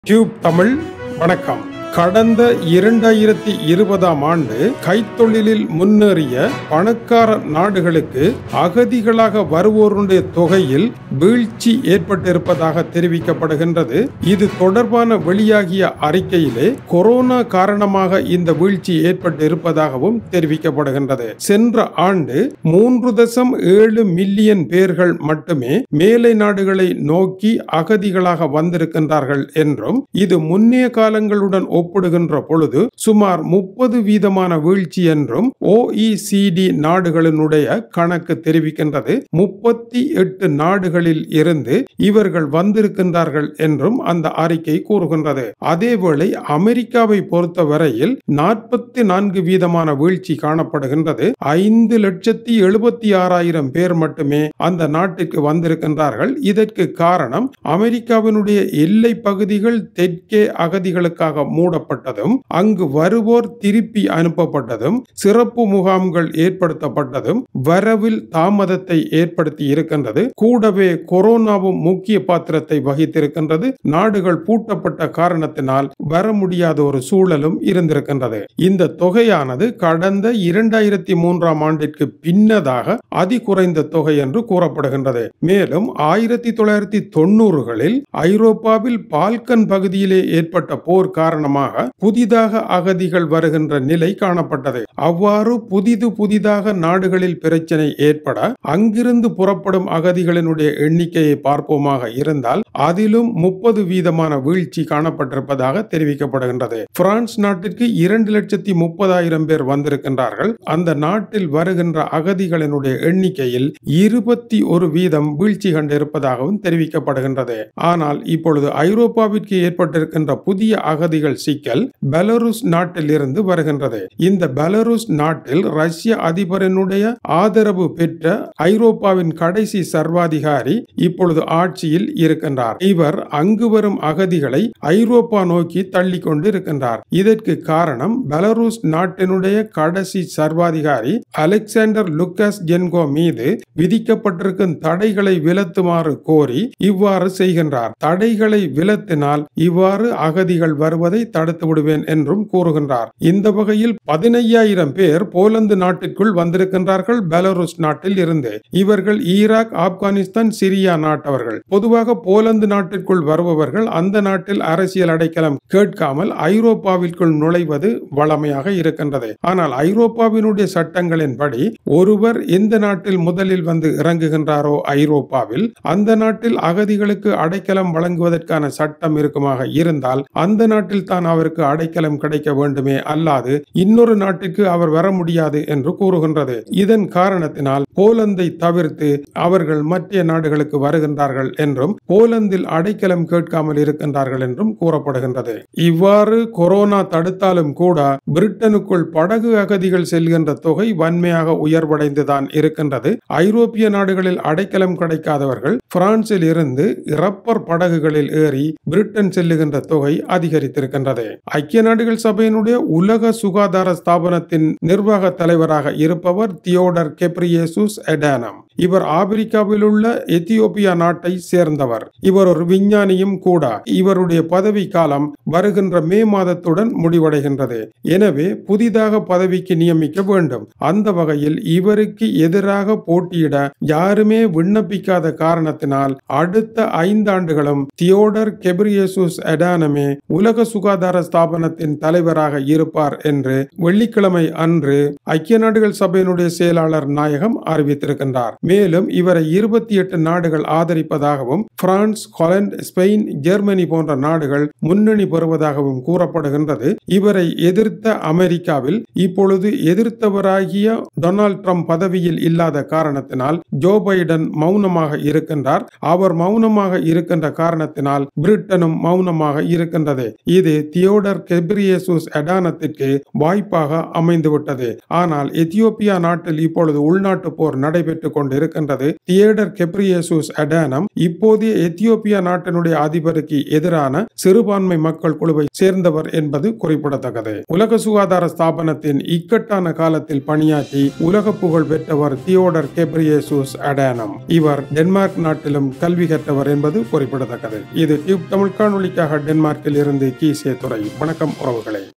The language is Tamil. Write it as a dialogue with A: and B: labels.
A: டியூப் தமிழ் வணக்கம் கடந்த இரண்டாயிரத்தி இருபதாம் ஆண்டு கைத்தொழிலில் முன்னேறிய பணக்கார நாடுகளுக்கு அகதிகளாக வருவோருடைய தொகையில் வீழ்ச்சி ஏற்பட்டிருப்பதாக தெரிவிக்கப்படுகின்றது இது தொடர்பான வெளியாகிய அறிக்கையிலே கொரோனா காரணமாக இந்த வீழ்ச்சி ஏற்பட்டு இருப்பதாகவும் தெரிவிக்கப்படுகின்றது சென்ற ஆண்டு மூன்று தசம் ஏழு மில்லியன் பேர்கள் மட்டுமே மேலை நாடுகளை நோக்கி அகதிகளாக வந்திருக்கின்றார்கள் என்றும் இது முன்னைய காலங்களுடன் ஒப்பிடுகின்ற பொழுது சுமார் முப்பது வீதமான வீழ்ச்சி என்றும் ஓஇசிடி நாடுகளினுடைய கணக்கு தெரிவிக்கின்றது முப்பத்தி எட்டு நாடுகளில் இருந்து இவர்கள் வந்திருக்கின்றார்கள் என்றும் அந்த அறிக்கை கூறுகின்றது அதேவேளை அமெரிக்காவை பொறுத்தவரையில் நாற்பத்தி நான்கு வீதமான வீழ்ச்சி காணப்படுகின்றது ஐந்து லட்சத்தி எழுபத்தி ஆறாயிரம் பேர் மட்டுமே அந்த நாட்டிற்கு வந்திருக்கின்றார்கள் இதற்கு காரணம் அமெரிக்காவினுடைய எல்லை பகுதிகள் தெற்கே அகதிகளுக்காக மூடப்பட்டதும் அங்கு வருவோர் திருப்பி அனுப்பப்பட்டதும் சிறப்பு முகாம்கள் ஏற்படுத்தப்பட்டதும் வரவில் தாமதத்தை ஏற்படுத்தி இருக்கின்றது கூடவே கொரோனாவும் முக்கிய பாத்திரத்தை வகித்திருக்கின்றது நாடுகள் பூட்டப்பட்ட காரணத்தினால் வர முடியாத ஒரு சூழலும் இருந்திருக்கின்றது இந்த தொகையானது கடந்த இரண்டாயிரத்தி மூன்றாம் ஆண்டிற்கு பின்னதாக அதி குறைந்த தொகை என்று கூறப்படுகின்றது மேலும் ஆயிரத்தி தொள்ளாயிரத்தி தொண்ணூறுகளில் ஐரோப்பாவில் பால்கன் பகுதியிலே ஏற்பட்ட போர் காரணமாக புதிதாக அகதிகள் வருகின்ற நிலை காணப்பட்டது அவ்வாறு புதிது புதிதாக நாடுகளில் பிரச்சனை ஏற்பட அங்கிருந்து புறப்படும் அகதிகளினுடைய எண்ணிக்கையை பார்ப்போமாக இருந்தால் அதிலும் முப்பது வீதமான வீழ்ச்சி காணப்பட்டிருப்பதாக தெரிவிக்கப்படுகின்றது பிரான்ஸ் நாட்டிற்கு இரண்டு லட்சத்தி முப்பதாயிரம் பேர் வந்திருக்கின்றார்கள் அந்த நாட்டில் வருகின்ற அகதிகளினுடைய எண்ணிக்கையில் இருபத்தி ஒரு வீதம் வீழ்ச்சி கண்டிருப்பதாகவும் தெரிவிக்கப்படுகின்றது ஆனால் இப்பொழுது ஐரோப்பாவிற்கு ஏற்பட்டிருக்கின்ற புதிய அகதிகள் சிக்கல் பெலருஸ் நாட்டில் இருந்து வருகின்றது இந்த பெலருஸ் நாட்டில் ரஷ்ய அதிபரினுடைய ஆதரவு பெற்ற ஐரோப்பாவின் கடைசி சர்வாதிகாரி இப்பொழுது ஆட்சியில் இருக்கின்றார் இவர் அங்கு வரும் அகதிகளை ஐரோப்பா நோக்கி தள்ளி கொண்டு இருக்கின்றார் இதற்கு காரணம் பெலருஸ் நாட்டினுடைய கடைசி சர்வாதிகாரி அலெக்சாண்டர் லுக்கஸ் ஜென்கோ மீது விதிக்கப்பட்டிருக்கும் தடைகளை விலத்துமாறு கோரி இவ்வாறு செய்கின்றார் தடைகளை விலத்தினால் இவ்வாறு அகதிகள் வருவதை தடுத்து விடுவேன் என்றும் கூறுகின்றார் இந்த வகையில் பதினையாயிரம் பேர் போலந்து நாட்டிற்குள் வந்திருக்கின்றார்கள் பெலருஸ் நாட்டில் இருந்து இவர்கள் ஈராக் ஆப்கானிஸ்தான் சிரியா நாட்டவர்கள் பொதுவாக போலந்து நாட்டிற்குள் வருபவர்கள் அந்த நாட்டில் அரசியல் அடைக்கலம் கேட்காமல் ஐரோப்பாவிற்குள் நுழைவது வளமையாக இருக்கின்றது ஆனால் ஐரோப்பாவினுடைய சட்டங்களின்படி ஒருவர் எந்த நாட்டில் முதலில் வந்து இறங்குகின்றாரோ ஐரோப்பாவில் அந்த நாட்டில் அகதிகளுக்கு அடைக்கலம் வழங்குவதற்கான சட்டம் இருக்குமாக இருந்தால் அந்த நாட்டில் தான் அவருக்கு அடைக்கலம் கிடைக்க வேண்டுமே அல்லாது இன்னொரு நாட்டிற்கு அவர் வர முடியாது என்று கூறுகின்றது இதன் காரணத்தினால் போலந்தை தவிர்த்து அவர்கள் மற்ற நாடுகளுக்கு வருகின்றார்கள் என்றும் போலந்தில் அடைக்கலம் கேட்காமல் இருக்கின்றார்கள் என்றும் கூறப்படுகின்றது இவ்வாறு கொரோனா தடுத்தாலும் கூட பிரிட்டனுக்குள் படகு அகதிகள் செல்கின்ற தொகை வன்மையாக உயர்வடைந்துதான் இருக்கின்றது ஐரோப்பிய நாடுகளில் அடைக்கலம் கிடைக்காதவர்கள் பிரான்சில் இருந்து இறப்பர் படகுகளில் ஏறி பிரிட்டன் செல்லுகின்ற தொகை அதிகரித்திருக்கின்றது ஐக்கிய நாடுகள் சபையினுடைய உலக சுகாதார ஸ்தாபனத்தின் நிர்வாக தலைவராக இருப்பவர் தியோடர் கெப்ரியேசுஸ் எடானம் இவர் ஆப்பிரிக்காவில் உள்ள எத்தியோப்பியா நாட்டை சேர்ந்தவர் இவர் ஒரு விஞ்ஞானியும் கூட இவருடைய பதவி காலம் வருகின்ற மே மாதத்துடன் முடிவடைகின்றது எனவே புதிதாக பதவிக்கு நியமிக்க வேண்டும் அந்த வகையில் இவருக்கு எதிராக போட்டியிட யாருமே விண்ணப்பிக்காத காரணத்தினால் அடுத்த ஐந்தாண்டுகளும் தியோடர் கெப்ரியேசுஸ் எடானமே உலக சுகாதார ஸ்தாபனத்தின் தலைவராக இருப்பார் என்று வெள்ளிக்கிழமை அன்று ஐக்கிய நாடுகள் சபையினுடைய செயலாளர் நாயகம் அறிவித்திருக்கின்றார் மேலும் இவரை இருபத்தி எட்டு நாடுகள் ஆதரிப்பதாகவும் பிரான்ஸ் ஹாலந்து ஸ்பெயின் ஜெர்மனி போன்ற நாடுகள் முன்னணி பெறுவதாகவும் கூறப்படுகின்றது இவரை எதிர்த்த அமெரிக்காவில் இப்பொழுது எதிர்த்தவராகிய டொனால்ட் ட்ரம்ப் பதவியில் இல்லாத காரணத்தினால் ஜோ பைடன் மௌனமாக இருக்கின்றார் அவர் மௌனமாக இருக்கின்ற காரணத்தினால் பிரிட்டனும் மௌனமாக இருக்கின்றது இது தியோடர் கெப்ரியேசுஸ் எடானத்திற்கு வாய்ப்பாக அமைந்துவிட்டது ஆனால் எத்தியோப்பியா நாட்டில் இப்பொழுது உள்நாட்டு போர் நடைபெற்றுக் கொண்டு கொண்டிருக்கின்றது தியேடர் கெப்ரியேசூஸ் அடானம் இப்போதைய எத்தியோப்பியா நாட்டினுடைய அதிபருக்கு எதிரான சிறுபான்மை மக்கள் குழுவை சேர்ந்தவர் என்பது குறிப்பிடத்தக்கது உலக சுகாதார ஸ்தாபனத்தின் இக்கட்டான காலத்தில் பணியாற்றி உலக புகழ் பெற்றவர் தியோடர் கெப்ரியேசூஸ் அடானம் இவர் டென்மார்க் நாட்டிலும் கல்வி கற்றவர் என்பது குறிப்பிடத்தக்கது இது டியூப் தமிழ் காணொலிக்காக டென்மார்க்கில் இருந்து கீசே துறை வணக்கம் உறவுகளே